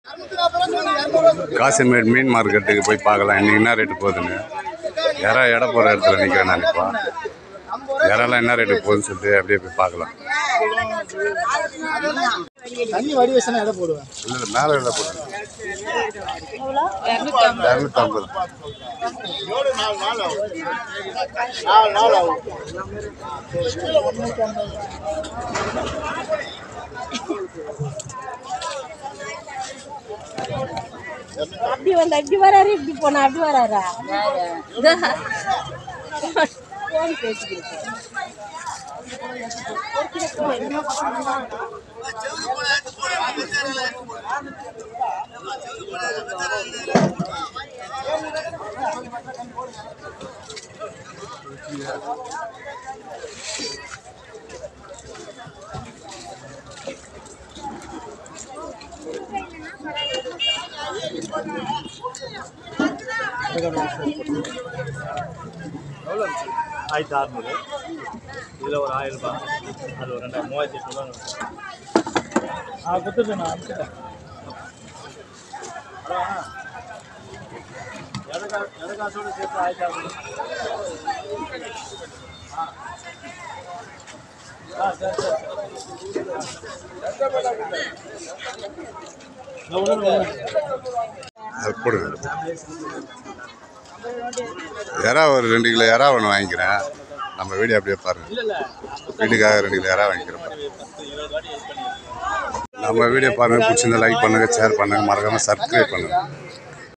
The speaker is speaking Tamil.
காசிமேட் மீன் மார்க்கெட்டுக்கு போய் பார்க்கலாம் இன்னைக்கு என்ன ரேட்டு போகுதுன்னு யாரா எடை போகிற இடத்துல நிற்கிறேன் நான் இப்போ யாரெல்லாம் என்ன ரேட்டுக்கு போகுதுன்னு சொல்லிட்டு அப்படியே போய் பார்க்கலாம் தண்ணி வடி வச்சனா எதை போடுவேன் இல்லை இல்லை மேலே எடை போடுங்க இரநூத்தம்பது அப்படி வந்து அப்படி வராரு இப்படி போனா அப்படி வராரா இதோ. போன் பேசிக்கிட்டு ஆயிரத்தி அறநூறு இதில் ஒரு ஆயிரம் ரூபாய் அது ஒரு ரெண்டாயிரம் மூவாயிரத்தி எட்நூறுவா ஆ கொடுத்துட்டு நான் அனுப்பிச்சிட்டேன் எதற்கா எதற்காசோடு சேர்த்து ஆயிரத்தி அறநூறு ஆ சரி சரி நான் உடனே அது போடுங்க எறா ஒரு ரெண்டு கிலோ எறா ஒன்று வாங்கிக்கிறேன் நம்ம வீடியோ அப்படியே பாருங்க இல்லை இல்லை வீட்டுக்காக ரெண்டு கிலோ எறா வாங்கிக்கிறேன் பத்து இருபது வாட்டி இது பண்ணியிருக்கேன் நம்ம வீடியோ பாருங்க பிடிச்சிருந்தா லைக் பண்ணுங்க ஷேர் பண்ணுங்க மறக்காம சப்ஸ்கிரைப் பண்ணுங்க